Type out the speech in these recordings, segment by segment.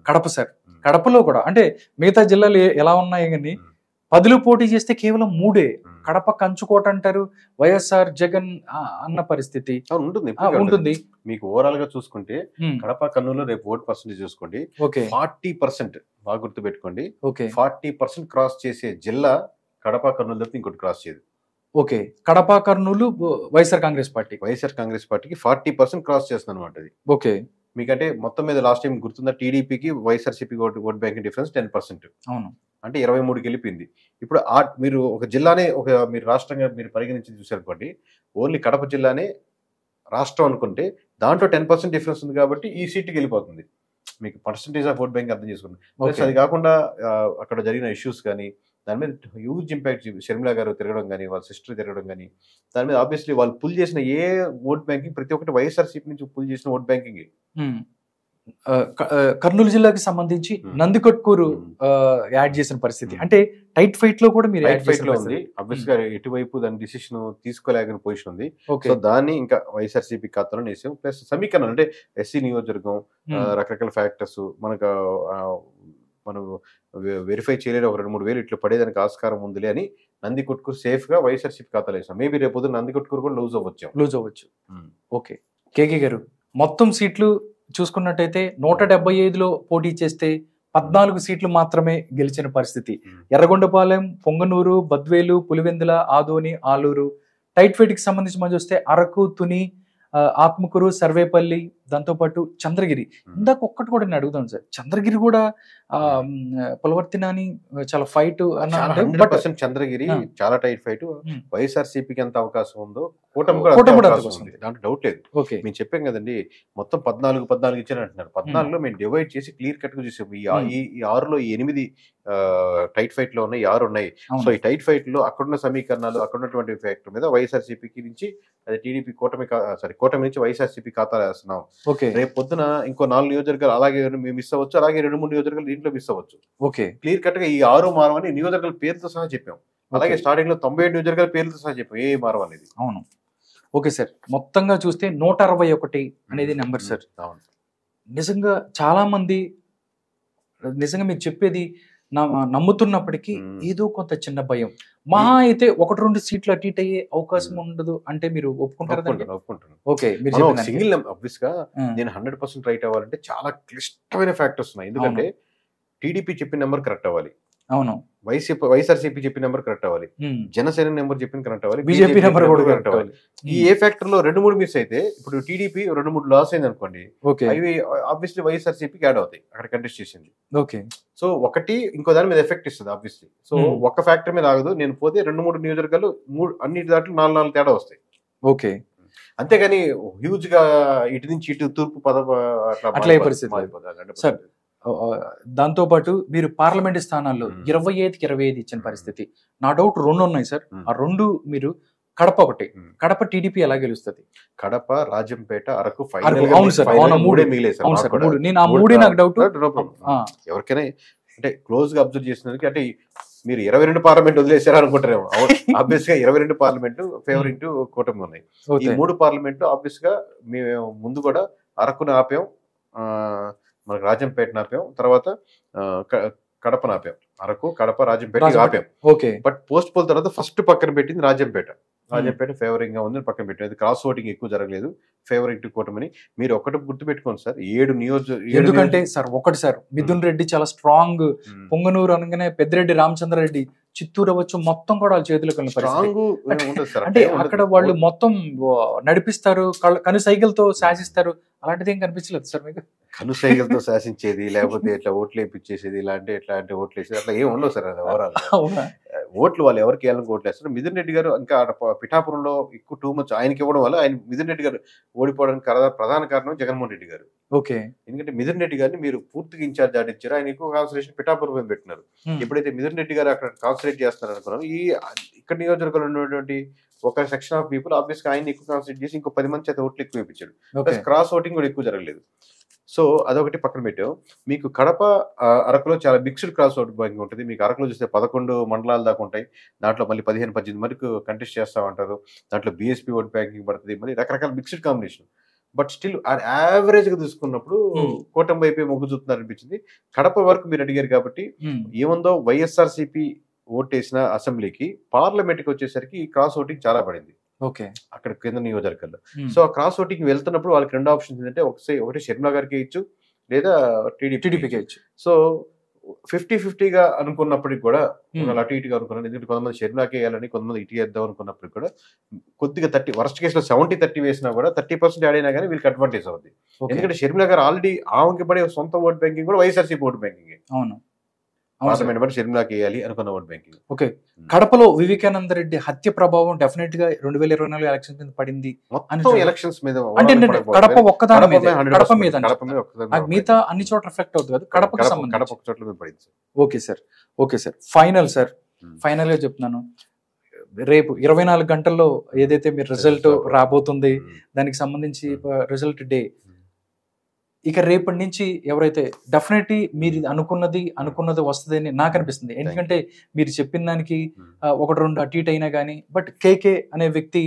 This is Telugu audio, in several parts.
కడప సార్ ఉమ్. కడపలో కూడా అంటే మిగతా జిల్లాలు ఏ- ఎలా ఉన్నాయి కానీ ఉమ్. పదిలో పోటీ చేస్తే కేవలం మూడే ఉమ్. కడప కంచుకోట అంటారు వైఎస్ఆర్ జగన్ ఆ, అన్న పరిస్థితి అవును, ఉంటుంది ఆ, ఇప్పటికీ ఉంటుంది. ఉంటుంది మీకు ఓవరాల్ గా చూసుకుంటే ఉమ్, కడప కర్నూలు రేపు ఓట్ పర్సెంటేజ్ చూసుకోండి ఓకే ఫార్టీ పర్సెంట్ బాగా గుర్తు పెట్టుకోండి ఓకే ఫార్టీ పర్సెంట్ క్రాస్ చేసే జిల్లా కడప కర్నూలు తప్పితే ఇంకోటి క్రాస్ చేయదు ఓకే కడప కర్నూలు వైఎస్ఆర్ కాంగ్రెస్ పార్టీ వైఎస్ఆర్ కాంగ్రెస్ పార్టీకి ఫార్టీ పర్సెంట్ క్రాస్ చేస్తుంది అనమాట అది ఓకే మీకంటే మొత్తం మీద లాస్ట్ టైం గుర్తుందా టీడీపీకి YSRCP vote vote bank difference ten percent అవును అంటే ఇరవై మూడుకి వెళ్ళిపోయింది ఇప్పుడు ఆ మీరు ఒక జిల్లానే ఒక మీరు రాష్ట్రంగా మీరు పరిగణించి చూసారనుకోండి ఓన్లీ కడప జిల్లానే రాష్ట్రం అనుకుంటే దాంట్లో టెన్ పర్సెంట్ డిఫరెన్స్ ఉంది కాబట్టి ఈ సీట్కి వెళ్ళిపోతుంది మీకు పర్సంటేజ్ ఆఫ్ ఓట్ బ్యాంక్ అర్థం చేసుకోండి ప్లస్ ఓకే అది కాకుండా ఆ, అక్కడ జరిగిన ఇష్యూస్ కానీ దాని మీద హ్యూజ్ ఇంపాక్ట్ షర్మిల గారు తిరగడం కానీ వాళ్ళ సిస్టర్ తిరగడం కానీ దాని మీద ఆబ్వియస్లీ వాళ్ళు పుల్ చేసిన ఏ ఓట్ బ్యాంకింగ్ ప్రతి ఒక్కటి వైఎస్ఆర్సీపీ నుంచి పుల్ చేసిన ఓట్ బ్యాంకింగ్ ఉమ్. ఆ, క- ఆ, కర్నూలు జిల్లాకి సంబంధించి ఉమ్. నందికొట్కూరు ఉమ్. ఆ, యాడ్ చేసిన పరిస్థితి ఉమ్. అంటే టైట్ ఫైట్ లో కూడా మీరు రైట్ యాడ్ ఫైట్ చేసిన లో పరిస్థితి. ఉంది అబ్వియస్ గా ఎటువైపు దాని డిసిషన్ తీసుకోలేకని పొజిషన్ ఉంది ఓకే సో దాన్ని ఇంకా వైఎస్ఆర్సీపీ ఖాతాలో వేసాం ప్లస్ సమీకరణ అంటే ఎస్సీ నియోజకవర్గం ఆ, ఉమ్. రకరకాల ఫ్యాక్టర్స్ మనకు ఆ, మనం వెరిఫై చేయలేని ఒక రెండు మూడు వేలు ఇట్లా పడేదానికి ఆస్కారం ఉందిలే అని నంది కొట్టుకు సేఫ్ గా వైఎస్ఆర్సీపీ ఖాతాలో వేసాం మేబీ రేపు పొద్దున్న నంది కొట్టుకు కూడా లూజ్ అవ్వచ్చు లూజ్ అవ్వచ్చు ఓకే కేకే గారు మొత్తం సీట్లు చూసుకున్నట్టయితే నూట డెబ్బై ఐదులో పోటీ చేస్తే పద్నాలుగు సీట్లు మాత్రమే గెలిచిన పరిస్థితి ఎర్రగొండపాలెం పొంగనూరు బద్వేలు పులివెందుల ఆదోని ఆలూరు టైట్ ఫైట్ కి సంబంధించి మనం చూస్తే అరకు తుని ఆ, ఆత్మకూరు సర్వేపల్లి దాంతోపాటు చంద్రగిరి ఇందాక ఒక్కటి కూడా నేను అడుగుతాను సార్ చంద్రగిరి కూడా ఆ, మ్, పులవర్తి నాని చాలా ఫైట్ అన్న హండ్రెడ్ బట్ పర్సెంట్ చంద్రగిరి ఆ. చాలా టైట్ ఫైట్ ఉమ్. వైఎస్ఆర్సీపీకి ఎంత అవకాశం ఉందో కూటమి కూడా కూటమి అంతే కూడా అవకాశం అవకాశం ఉంది దాంట్లో డౌట్ లేదు ఓకే మేము చెప్పాం కదండి మొత్తం పద్నాలుగు పద్నాలుగు ఇచ్చారు అంటున్నారు పద్నాలుగులో మేము డివైడ్ చేసి క్లియర్ కట్ గా చూసాం ఈ ఆ- Hmm. ఈ ఈ ఆరులో ఈ ఎనిమిది టైట్ ఫైట్ లో ఉన్నాయి ఈ ఆరు ఉన్నాయి అవును. సో ఈ టైట్ ఫైట్ లో అక్కడున్న సమీకరణాలు అక్కడున్నటువంటి ఫ్యాక్టర్ మీద వైఎస్ఆర్సీపీకి నుంచి అది టీడీపీ కూటమి సారీ కూటమి నుంచి వైఎస్ఆర్సీపీ ఖాతా వేస్తున్నాం ఓకే రేపు పొద్దున ఇంకో నాలుగు నియోజకవర్గాలు అలాగే మేము మిస్ అవ్వచ్చు అలాగే రెండు మూడు నియోజకవర్గాలు దీంట్లో మిస్ అవ్వచ్చు ఓకే క్లియర్ కట్ గా ఈ ఆరు మారవని నియోజకవర్గాల పేరుతో సహా చెప్పాం అలాగే ఓకే. స్టార్టింగ్ లో తొంభై ఏడు నియోజకవర్గాల పేర్లతో సహా చెప్పాం ఏ మారవ అనేది అవును ఓకే సార్ మొత్తంగా చూస్తే నూట అరవై ఒకటి అనేది నెంబర్ సార్ అవును నిజంగా చాలా మంది నిజంగా మీరు చెప్పేది నా- నమ్ముతున్నప్పటికీ మ్మ్. ఏదో కొంత చిన్న భయం మహా అయితే ఒకటి రెండు సీట్లు అటు ఇటు అయ్యే అవకాశం మ్మ్. ఉండదు అంటే మీరు ఒప్పుకుంటారా దానికి? ఒప్పుకుంటాను ఒప్పుకుంటాను ఓకే మీరు మనం చెప్పిన దానికి. సింగిల్ అబ్వియస్ గా ఆ, నేను హండ్రెడ్ పర్సెంట్ రైట్ అవ్వాలంటే చాలా క్లిష్టమైన ఫ్యాక్టర్స్ ఉన్నాయి ఎందుకంటే టీడీపీ చెప్పిన నెంబర్ కరెక్ట్ అవ్వాలి అవును వైసీపీ వైఎస్ఆర్సీపీ చెప్పిన నెంబర్ కరెక్ట్ అవ్వాలి మ్మ్. జనసేన నెంబర్ చెప్పిన కరెక్ట్ అవ్వాలి బీజేపీ BJP నెంబర్ కూడా correct కరెక్ట్ ఈ ఏ ఫ్యాక్టర్ లో రెండు మూడు మిస్ అయితే ఇప్పుడు టీడీపీ రెండు మూడు లాస్ అయింది అనుకోండి ఓకే అవి ఆబ్వియస్లీ వైఎస్ఆర్సీపీకి యాడ్ అవుతాయి అక్కడ కంటెస్ట్ చేసింది ఓకే సో ఒకటి ఇంకో దాని మీద ఎఫెక్ట్ ఇస్తుంది ఆబ్వియస్లీ సో Hmm. ఒక ఫ్యాక్టర్ మీద ఆగదు నేను పోతే రెండు మూడు నియోజకవర్గాలు మూడు అన్నిటి దాంట్లో నాలుగు నాలుగు తేడా వస్తాయి ఓకే అంతేగాని హ్యూజ్ గా ఇటు నుంచి ఇటు తూర్పు పద అట్లా అట్లా ఏ మారిపో- పరిస్థితి లేదు. మారిపోతుంది. 100% సార్, దాంతో పాటు మీరు పార్లమెంట్ స్థానాల్లో మ్మ్. ఇరవై ఐదుకి ఇరవై ఐదు ఇచ్చిన పరిస్థితి నా డౌట్ రెండు ఉన్నాయి సార్ మ్మ్. ఆ రెండు మీరు కడప ఒకటి మ్మ్. కడప టీడీపీ ఎలా గెలుస్తుంది కడప రాజంపేట అరకు అరకు, ఫైనల్ అవును సార్, అవును, మూడు. మూడే మిగిలే సార్ అవును మాకు సార్ కూడా. మూడు నేను ఆ మూడు మూడే కాదు. నాకు డౌట్ No problem. ఎవరికైనా అంటే క్లోజ్ గా అబ్జర్వ్ చేసినందుకు అంటే మీరు ఇరవై రెండు పార్లమెంట్ వదిలేసారు అనుకుంటారేమో ఆబ్వియస్ గా ఇరవై రెండు పార్లమెంట్ ఫేవరెట్ కూటమి ఉన్నాయి ఈ మూడు పార్లమెంట్ ఆబ్వియస్ గా మేము ముందు కూడా అరకును ఆపాం ఆ, మనకు రాజంపేటను ఆపాం తర్వాత ఆ, క- కడపను ఆపాం అరకు కడప రాజంపేట ఇవి రాజంపేట. ఆపాం ఓకే బట్ పోస్ట్ పోల్ తర్వాత ఫస్ట్ పక్కన పెట్టింది రాజంపేట రాజంపేట ఫేవరింగ్ గా ఉంది పక్కన పెట్టింది క్రాస్ ఓటింగ్ ఎక్కువ జరగలేదు ఫేవరెట్ కూటమని మీరు ఒకటి గుర్తుపెట్టుకోండి సార్ ఏడు నియోజక ఏడు ఎందుకంటే సార్ ఒకటి సార్ మిథున్ రెడ్డి చాలా స్ట్రాంగ్ నియోజక- పొంగనూరు అనగానే పెద్దిరెడ్డి రామచంద్రారెడ్డి చిత్తూరు అవ్వచ్చు మొత్తం కూడా వాళ్ళ చేతులకు వెళ్ళిన పరిస్థితి స్ట్రాంగ్ ఉండదు సార్ అంటే అట్లా ఉండదు. అక్కడ వాళ్ళు మొత్తం ఆ, నడిపిస్తారు కళ్ళ- కను సైకిల్తో శాసిస్తారు అలాంటిది ఏం కనిపించలేదు సార్ మీకు కనుసైగలతో శాసించేది లేకపోతే ఇట్లా ఓట్లు వేయించేసేది ఇలాంటి ఇట్లా అంటే ఓట్లు వేసేది అట్లా ఏం ఉండవు సార్ అది ఓవరాల్ అవునా ఓట్లు వాళ్ళు ఎవరికి వేయాలని ఓట్లు వేస్తారు మిథున్ రెడ్డి గారు ఇంకా ఆడ ప- పిఠాపురంలో ఎక్కువ టూ మచ్ ఆయనకి ఇవ్వడం వల్ల ఆయన మిథున్ రెడ్డి గారు ఓడిపోవడానికి కరదా- ప్రధాన కారణం జగన్మోహన్ రెడ్డి గారు ఓకే ఎందుకంటే మిథున్ రెడ్డి గారిని మీరు పూర్తిగా ఇన్ఛార్జ్ ఆడిచ్చారు ఆయన ఎక్కువ కాన్సన్ట్రేషన్ పిఠాపురం మీద పెట్టినారు Hmm. ఎప్పుడైతే మిథున్ రెడ్డి గారు అక్కడ కాన్సన్ట్రేట్ చేస్తున్నారు అనుకున్నాను ఈ ఇక్కడ నియోజకవర్గంలో ఉన్నటువంటి ఒక సెక్షన్ ఆఫ్ పీపుల్ ఆబ్వియస్ గా ఆయన ఎక్కువ కాన్సన్ట్రేట్ చేసి ఇంకో పది మంది చేత ఓట్లు ఎక్కువ ఇప్పించాడు ఓకే ప్లస్ క్రాస్ ఓటింగ్ కూడా ఎక్కువ జరగలేదు సో అదొకటి పక్కన పెట్టావు మీకు కడప ఆ, అరకులో చాలా మిక్స్డ్ క్రాస్ ఓట్ బ్యాంకింగ్ ఉంటుంది మీకు అరకులో చూస్తే పదకొండు మండలాలు దాకా ఉంటాయి దాంట్లో మళ్ళీ పదిహేను పద్దెనిమిది వరకు కంటెస్ట్ చేస్తా ఉంటారు దాంట్లో బీఎస్పీ ఓట్ బ్యాంకింగ్ పడుతుంది మళ్ళీ రకరకాల mixed combination but still average గా తీసుకున్నప్పుడు Hmm. కూటమి వైపే మొగ్గు చూస్తున్నారు అనిపించింది కడప వరకు మీరు అడిగారు కాబట్టి ఉమ్, ఏముందో వైఎస్ఆర్సీపీ ఓటేసిన అసెంబ్లీకి పార్లమెంట్ కి వచ్చేసరికి క్రాస్ ఓటింగ్ చాలా పడింది ఓకే అక్కడ కింద నియోజకవర్గాల్లో ఉమ్, సో ఆ క్రాస్ ఓటింగ్ వెళ్తున్నప్పుడు వాళ్ళకి రెండు ఆప్షన్స్ ఏంటంటే ఒకసారి ఒకటి షర్మిలా గారికి ఇచ్చు లేదా టీడీపీ టీడీపీకి ఇచ్చు సో ఫిఫ్టీ ఫిఫ్టీగా అనుకున్నప్పటికి కూడా ఉమ్, వాళ్ళు అటు ఇటుగా అనుకున్నాను ఎందుకంటే కొంతమంది షర్మిలాకి వేయాలని కొంతమంది ఇటు వేద్దాం అనుకున్నప్పటికి కూడా కొద్దిగా థర్టీ వర్స్ట్ కేసులో సెవెంటీ థర్టీ వేసినా కూడా థర్టీ పర్సెంట్ యాడ్ అయినా కానీ వీళ్ళకి అడ్వాంటేజ్ అవుతుంది ఓకే ఎందుకంటే షర్మిలా గారు ఆల్రెడీ ఆమెకి పడే సొంత ఓట్ బ్యాంకింగ్ కూడా వైఎస్ఆర్సీపీ ఓట్ బ్యాంకింగ్ అవును అవును సార్. పార్లమెంట్ బట్టి షర్మిలాకి వేయాలి అనుకున్న ఓట్ బ్యాంకింగ్ ఓకే కడపలో వివేకానంద రెడ్డి హత్య ప్రభావం డెఫినెట్ గా రెండు వేల ఇరవై నాలుగు ఎలక్షన్ మీద పడింది మొత్తం అని ఎలక్షన్స్ మీద అంటే overall ఏంటంటే పడకపోతే కడప ఒక్కదాని కడప మీద మీద 100% కడప మీద కడప మీద ఒక్కదాని నాకు మీద మిగతా అన్ని చోట్ల రిఫ్లెక్ట్ అవుతుంది కదా కడపకు కడప సంబంధించి కడప ఒక చోట్ల మీద పడింది sir. Okay sir okay sir final sir Hmm. Final గా చెప్తున్నాను రేపు ఇరవై నాలుగు గంటల్లో ఏదైతే మీరు రిజల్ట్ Result. రాబోతుంది Hmm. దానికి సంబంధించి Hmm. రిజల్ట్ డే ఇక రేపటి నుంచి ఎవరైతే డెఫినెట్లీ మీరు ఇది అనుకున్నది అనుకున్నది వస్తుంది అని నాకు అనిపిస్తుంది ఎందుకంటే మీరు చెప్పిన దానికి Hmm. ఆ, ఒకటి రెండు అటు ఇటు అయినా కానీ బట్ కేకే అనే వ్యక్తి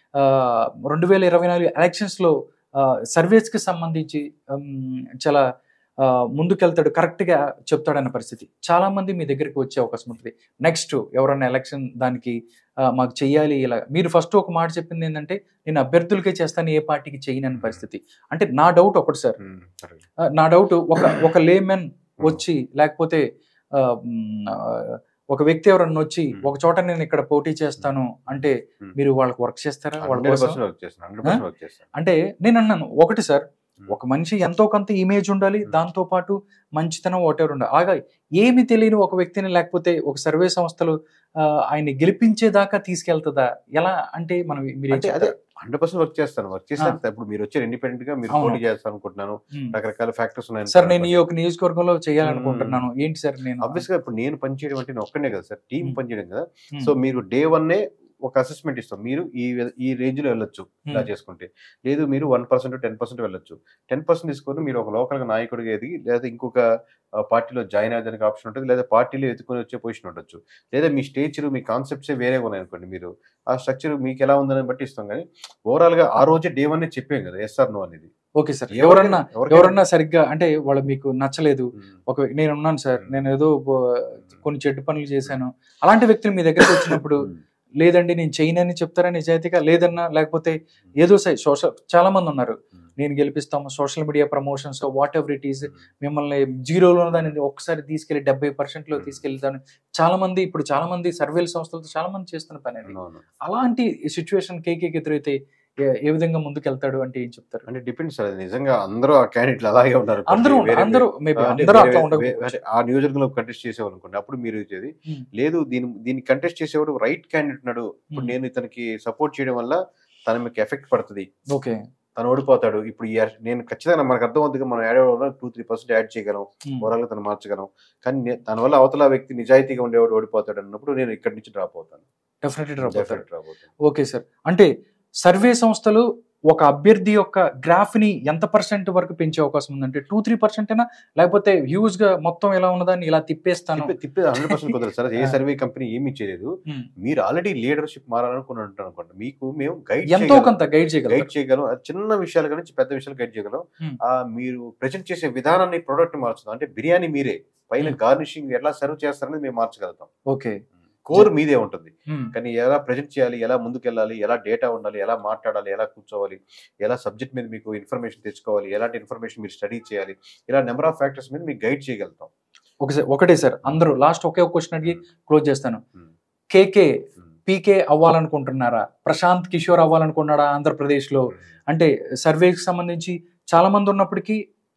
రెండు వేల ఇరవై నాలుగు ఎలక్షన్స్లో సర్వీస్కి సంబంధించి ఉమ్, చాలా ఆ, ముందుకెళ్తాడు కరెక్ట్గా చెప్తాడన్న పరిస్థితి చాలా మంది మీ దగ్గరికి వచ్చే అవకాశం ఉంటుంది నెక్స్ట్ ఎవరన్నా ఎలక్షన్ దానికి ఆ, మాకు చెయ్యాలి ఇలా మీరు ఫస్ట్ ఒక మాట చెప్పింది ఏంటంటే నేను అభ్యర్థులకే చేస్తాను ఏ పార్టీకి చేయను అన్న పరిస్థితి అంటే నా డౌట్ ఒకటి సార్ Hmm. సరే. ఆ, నా డౌట్ ఒక ఒక లేమెన్ వచ్చి లేకపోతే ఆ, మ్, ఆ, ఒక వ్యక్తి ఎవరన్నా వచ్చి Hmm. ఒక చోట నేను ఇక్కడ పోటీ చేస్తాను అంటే Hmm. మీరు వాళ్ళకి వర్క్ చేస్తారా వాళ్ళ 100% కోసం వర్క్ చేస్తాను 100% వర్క్ చేస్తాను అంటే నేను అన్నాను ఒకటి సార్ Hmm. ఒక మనిషి ఎంతో కొంత ఇమేజ్ ఉండాలి Hmm. దాంతో పాటు మంచితనం ఒకటెవరు ఉండాలి ఆగా ఏమి తెలియని ఒక వ్యక్తిని లేకపోతే ఒక సర్వే సంస్థలు ఆ, ఆయన్ని గెలిపించేదాకా తీసుకెళ్తుందా ఎలా అంటే మనం మీరు ఏం అంటే అదే చెప్తారు? హండ్రెడ్ పర్సెంట్ వర్క్ చేస్తాను వర్క్ చేస్తాను ఇప్పుడు మీరు వచ్చారు ఇండిపెండెంట్ గా మీరు అవును. పోటీ చేస్తాను అనుకుంటున్నాను Hmm. రకరకాల ఫ్యాక్టర్స్ ఉన్నాయి సార్ నేను ఈ యొక్క నియోజకవర్గంలో చేయాలనుకుంటున్నాను ఏంటి సార్ నేను ఆబ్వియస్ గా ఇప్పుడు నేను పనిచేయడం అంటే నేను ఒక్కనే కదా సార్ టీం Hmm. పనిచేయడం కదా Hmm. సో మీరు డే వన్ ఒక అసెస్మెంట్ ఇస్తాం మీరు ఈ వి- ఈ రేంజ్ లో వెళ్ళొచ్చు ఇలా Hmm. చేసుకుంటే లేదు మీరు వన్ పర్సెంట్ టెన్ పర్సెంట్ వెళ్ళొచ్చు టెన్ పర్సెంట్ తీసుకొని మీరు ఒక లోకల్ నాయకుడిగా ఎదిగి లేదా ఇంకొక ఆ, పార్టీలో జాయిన్ అయ్యేదానికి ఆప్షన్ ఉంటుంది లేదా పార్టీలో ఎత్తుకొని వచ్చే పొజిషన్ ఉండొచ్చు లేదా మీ స్టేచర్ మీ కాన్సెప్ట్సే వేరే ఉన్నాయి అనుకోండి మీరు ఆ స్ట్రక్చర్ మీకు ఎలా ఉందని బట్టి ఇస్తాం కానీ ఓవరాల్ గా ఆ రోజే డే వన్ చెప్పాం కదా ఎస్ఆర్ నో అనేది ఓకే సార్ ఎవరన్నా ఎవరికైనా- ఎవరన్నా సరిగ్గా అంటే వాళ్ళు మీకు నచ్చలేదు Hmm. ఒక నేను ఉన్నాను సార్ Hmm. నేను ఏదో బో- కొన్ని చెడ్డ పనులు చేశాను అలాంటి వ్యక్తులు మీ దగ్గరికి వచ్చినప్పుడు Hmm. లేదండి నేను చేయనని చెప్తారా నిజాయితీగా లేదన్నా లేకపోతే ఏదో సై సోషల్ చాలా మంది ఉన్నారు Hmm. నేను గెలిపిస్తాము social media promotions whatever it is Hmm. మిమ్మల్ని జీరోలో దాన్ని ఒక్కసారి తీసుకెళ్లి డెబ్బై పర్సెంట్ లో Hmm. తీసుకెళ్తాను చాలా మంది ఇప్పుడు చాలా మంది సర్వేల సంస్థలతో చాలా మంది చేస్తున్న పని అది అవును. అలాంటి సిచ్యువేషన్ కేకేకి ఎదురైతే ఏ- ఏ విధంగా ముందుకెళ్తాడు అంటే ఏం చెప్తారు అంటే డిపెండ్స్ సార్ అది నిజంగా అందరూ ఆ క్యాండిడేట్లు అలాగే ఉన్నారు అందరూ వేరే- అందరూ మేబీ అంటే అందరూ వేరే- అట్లా వే- ఉండకపోవచ్చు అంటే ఆ నియోజకవర్గంలో కంటెస్ట్ చేసేవాళ్ళు అనుకోండి అప్పుడు మీరు ఇచ్చేది Hmm. లేదు దీని దీన్ని కంటెస్ట్ చేసేవాడు రైట్ క్యాండిడేట్ ఉన్నాడు ఇప్పుడు Hmm. నేను ఇతనికి సపోర్ట్ చేయడం వల్ల తన మీకు ఎఫెక్ట్ పడుతుంది ఓకే తను ఓడిపోతాడు ఇప్పుడు ఈ యాడ్- నేను ఖచ్చితంగా మనకు అర్థం అవుతుంది మనం యాడ్ అవ్వడం టూ త్రీ పర్సెంట్ యాడ్ చేయగలం ఓవరాల్ గా తను మార్చగలం కానీ నే- తన వల్ల అవతల వ్యక్తి నిజాయితీగా ఉండేవాడు ఓడిపోతాడు అన్నప్పుడు నేను ఇక్కడి నుంచి డ్రాప్ అవుతాను డెఫినెట్లీ డ్రాప్ అవుతారు Definitely drop అవుతాను ఓకే సార్ అంటే సర్వే సంస్థలు ఒక అభ్యర్థి యొక్క గ్రాఫ్ ని ఎంత పర్సెంట్ వరకు పెంచే అవకాశం ఉందంటే టూ త్రీ పర్సెంట్ అయినా లేకపోతే వ్యూస్ గా మొత్తం ఎలా ఉన్నదాన్ని ఇలా తిప్పేస్తాను తిప్పే తిప్పే హండ్రెడ్ పర్సెంట్ కుదరదు సార్ ఏ ఆ. సర్వే కంపెనీ ఏమీ చేయలేదు Hmm. మీరు ఆల్రెడీ లీడర్షిప్ మారాలనుకుని ఉంటారు అనుకోండి మీకు మేము గైడ్ ఎంతో కొంత గైడ్ గైడ్ చేయగలరు చేయగలం అది చిన్న విషయాల నుంచి పెద్ద విషయాలు గైడ్ చేయగలం Hmm. ఆ మీరు ప్రెజెంట్ చేసే విధానాన్ని ప్రొడక్ట్ మార్చుదాం అంటే బిర్యానీ మీరే పైన Hmm. గార్నిషింగ్ ఎలా సర్వ్ చేస్తారనేది మేము మార్చగలుగుతాం ఓకే కోర్ మీదే ఉంటుంది Hmm. కానీ ఎలా ప్రజెంట్ చేయాలి ఎలా ముందుకెళ్ళాలి ఎలా డేటా ఉండాలి ఎలా మాట్లాడాలి ఎలా కూర్చోవాలి ఎలా సబ్జెక్ట్ మీద మీకు ఇన్ఫర్మేషన్ తెచ్చుకోవాలి ఎలాంటి ఇన్ఫర్మేషన్ మీరు స్టడీ చేయాలి ఇలా నెంబర్ ఆఫ్ ఫ్యాక్టర్స్ మీద మీకు గైడ్ చేయగలుగుతాం ఓకే సార్ ఒకటే సార్ అందరూ లాస్ట్ ఒకే ఒక క్వశ్చన్ అడిగి క్లోజ్ చేస్తాను Hmm. కేకే Hmm. పీకే అవ్వాలనుకుంటున్నారా ప్రశాంత్ కిషోర్ అవ్వాలనుకున్నాడా ఆంధ్రప్రదేశ్ లో అంటే సర్వేకి సంబంధించి చాలా మంది ఉన్నప్పటికీ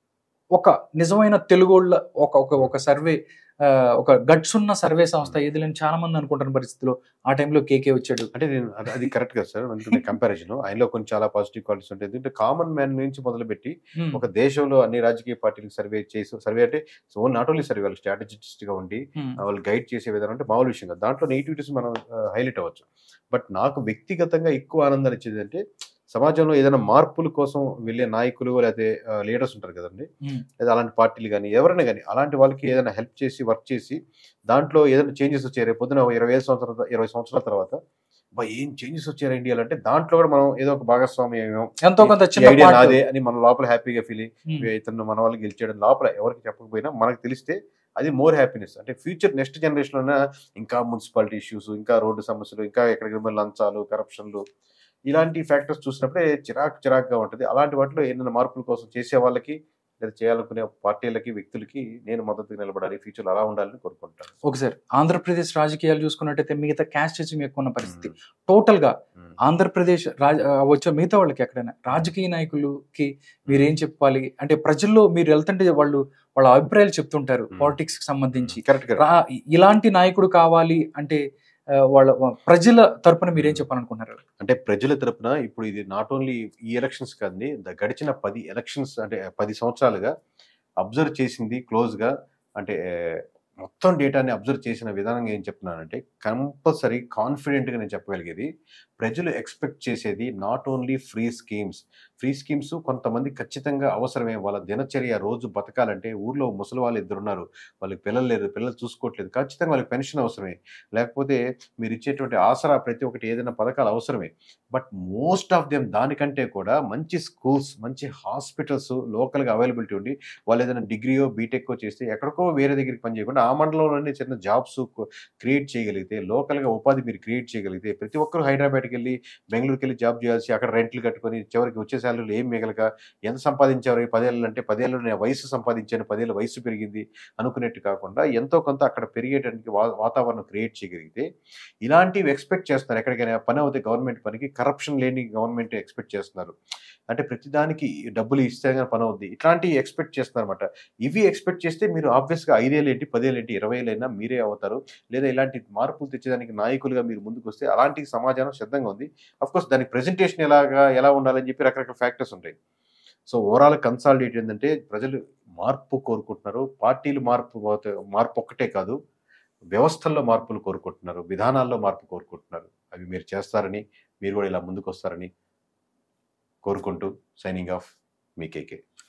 ఒక నిజమైన తెలుగోళ్ళ ఒక ఒక ఒక సర్వే ఆ, ఒక గట్స్ ఉన్న సర్వే సంస్థ ఏది లేని చాలా మంది అనుకుంటున్న పరిస్థితిలో ఆ టైంలో కేకే వచ్చాడు అంటే నేను అది- అది కరెక్ట్ కదా సార్ అంటే కంపారిజన్ ఆయనలో కొన్ని చాలా పాజిటివ్ క్వాలిటీస్ ఉంటాయి ఎందుకంటే కామన్ మ్యాన్ నుంచి మొదలుపెట్టి Hmm. ఒక దేశంలో అన్ని రాజకీయ పార్టీలకు సర్వే చేసి సర్వే అంటే సో నాట్ ఓన్లీ సర్వే వాళ్ళు స్ట్రాటజిస్ట్ గా ఉండి Hmm. వాళ్ళు గైడ్ చేసే విధానం అంటే మామూలు విషయం కాదు దాంట్లో నెగిటివిటీస్ మనం హైలైట్ అవ్వచ్చు బట్ నాకు వ్యక్తిగతంగా ఎక్కువ ఆనందాన్ని ఇచ్చేది అంటే సమాజంలో ఏదైనా మార్పుల కోసం వెళ్ళే నాయకులు లేకపోతే లీడర్స్ ఉంటారు కదండి Hmm. లేదా అలాంటి పార్టీలు కానీ ఎవరైనా కానీ అలాంటి వాళ్ళకి ఏదైనా హెల్ప్ చేసి వర్క్ చేసి దాంట్లో ఏదైనా చేంజెస్ వచ్చాయి రేపు పొద్దున ఒక ఇరవై ఐదు సంవత్సరాల ఇరవై సంవత్సరాల తర్వాత అబ్బా ఏం చేంజెస్ వచ్చారు ఇండియాలో అంటే దాంట్లో కూడా మనం ఏదో ఒక భాగస్వామి అయ్యాం ఎంతో కొంత ఈ చిన్న ఐడియా part. నాదే అని మన లోపల హ్యాపీగా ఫీల్ ఉమ్, ఇతను మన వాళ్ళు గెలిచాడు లోపల ఎవరికి చెప్పకపోయినా మనకు తెలిస్తే అది మోర్ హ్యాపీనెస్ అంటే ఫ్యూచర్ నెక్స్ట్ జనరేషన్ లోన ఇంకా మున్సిపాలిటీ ఇష్యూస్ ఇంకా రోడ్డు సమస్యలు ఇంకా ఎక్కడికి లంచాలు కరప్షన్లు ఇలాంటి ఫ్యాక్టర్స్ చూసినప్పుడే చిరాకు చిరాకుగా ఉంటుంది అలాంటి వాటిలో ఏదైనా మార్పుల కోసం చేసే వాళ్ళకి లేదా చేయాలనుకునే పార్టీలకి వ్యక్తులకి నేను మద్దతు నిలబడాలి ఫ్యూచర్ అలా ఉండాలని కోరుకుంటాను ఓకే సార్ ఆంధ్రప్రదేశ్ రాజకీయాలు చూసుకున్నట్టయితే మిగతా క్యాస్టిజం ఎక్కువ ఉన్న పరిస్థితి టోటల్ గా ఉమ్. ఆంధ్రప్రదేశ్ రాజ ఆ, వచ్చే మిగతా వాళ్ళకి ఎక్కడైనా రాజకీయ నాయకులకి మీరేం చెప్పాలి అంటే ప్రజల్లో మీరు వెళ్తుంటే వాళ్ళు వాళ్ళ అభిప్రాయాలు చెప్తుంటారు Hmm. పాలిటిక్స్ కి సంబంధించి కరెక్ట్ గా రా- ఇలాంటి నాయకుడు కావాలి అంటే ఆ, వాళ్ళ ప్రజల తరపున మీరేం చెప్పాలనుకుంటున్నారు అంటే ప్రజల తరపున ఇప్పుడు ఇది నాట్ ఓన్లీ ఈ ఎలక్షన్స్ కాదండి ద- గడిచిన పది ఎలక్షన్స్ అంటే పది సంవత్సరాలుగా అబ్జర్వ్ చేసింది క్లోజ్ గా అంటే మొత్తం డేటాని అబ్జర్వ్ చేసిన విధానంగా ఏం చెప్తున్నానంటే కంపల్సరీ కాన్ఫిడెంట్ గా నేను చెప్పగలిగేది ప్రజలు ఎక్స్పెక్ట్ చేసేది not only free schemes free schemes కొంతమంది ఖచ్చితంగా అవసరమే వాళ్ళ దినచర్య రోజు బతకాలంటే ఊర్లో ముసలి వాళ్ళు ఇద్దరు ఉన్నారు వాళ్ళకి పిల్లలు లేరు పిల్లలు చూసుకోవట్లేదు ఖచ్చితంగా వాళ్ళకి పెన్షన్ అవసరమే లేకపోతే మీరు ఇచ్చేటువంటి ఆసరా ప్రతి ఒక్కటి ఏదైనా పథకాలు అవసరమే బట్ మోస్ట్ ఆఫ్ దెమ్ దానికంటే కూడా మంచి స్కూల్స్ మంచి హాస్పిటల్స్ లోకల్గా అవైలబిలిటీ ఉండి వాళ్ళు ఏదైనా డిగ్రీయో బీటెక్కో చేస్తే ఎక్కడికో వేరే దగ్గరికి పని చేయకుండా ఆ మండలంలోనే చిన్న జాబ్స్ క్రియేట్ చేయగలిగితే లోకల్గా ఉపాధి మీరు క్రియేట్ చేయగలిగితే ప్రతి ఒక్కరు హైదరాబాద్కి వెళ్ళి బెంగళూరుకి వెళ్ళి జాబ్ చేయాల్సి అక్కడ రెంట్లు కట్టుకొని చివరికి వచ్చే శాలరీలు ఏం మిగలక ఎంత సంపాదించారు ఈ పదేళ్ళు అంటే పదేళ్ళు నేను వయసు సంపాదించాను పదేళ్ళ వయసు పెరిగింది అనుకునేట్టు కాకుండా ఎంతో కొంత అక్కడ పెరిగేటానికి వా- వాతావరణం క్రియేట్ చేయగలిగితే ఇలాంటివి ఎక్స్పెక్ట్ చేస్తున్నారు ఎక్కడికైనా పని అవుతాయి గవర్నమెంట్ పనికి కరప్షన్ లేని గవర్నమెంట్ ఎక్స్పెక్ట్ చేస్తున్నారు అంటే ప్రతిదానికి డబ్బులు ఇస్తే కానీ పని అవుద్ది ఇట్లాంటివి ఎక్స్పెక్ట్ చేస్తున్నారు అనమాట ఇవి ఎక్స్పెక్ట్ చేస్తే మీరు ఆబ్వియస్గా ఐదేళ్ళు ఏంటి పదేళ్ళు ఏంటి ఇరవై ఏళ్ళైనా మీరే అవుతారు లేదా ఇలాంటి మార్పులు తెచ్చేదానికి నాయకులుగా మీరు ముందుకు వస్తే అలాంటి సమాజం సిద్ధంగా ఉంది కోర్స్ దానికి ప్రెజెంటేషన్ ఎలాగా ఎలా ఉండాలని చెప్పి రకరకాల ఫ్యాక్టర్స్ ఉంటాయి సో ఓవరాల్ కన్సాలిడేట్ ఏంటంటే ప్రజలు మార్పు కోరుకుంటున్నారు పార్టీలు మార్పు పోతే- మార్పు ఒక్కటే కాదు వ్యవస్థల్లో మార్పులు కోరుకుంటున్నారు విధానాల్లో మార్పు కోరుకుంటున్నారు అవి మీరు చేస్తారని మీరు కూడా ఇలా ముందుకు వస్తారని కోరుకుంటూ సైనింగ్ ఆఫ్ మీ కేకే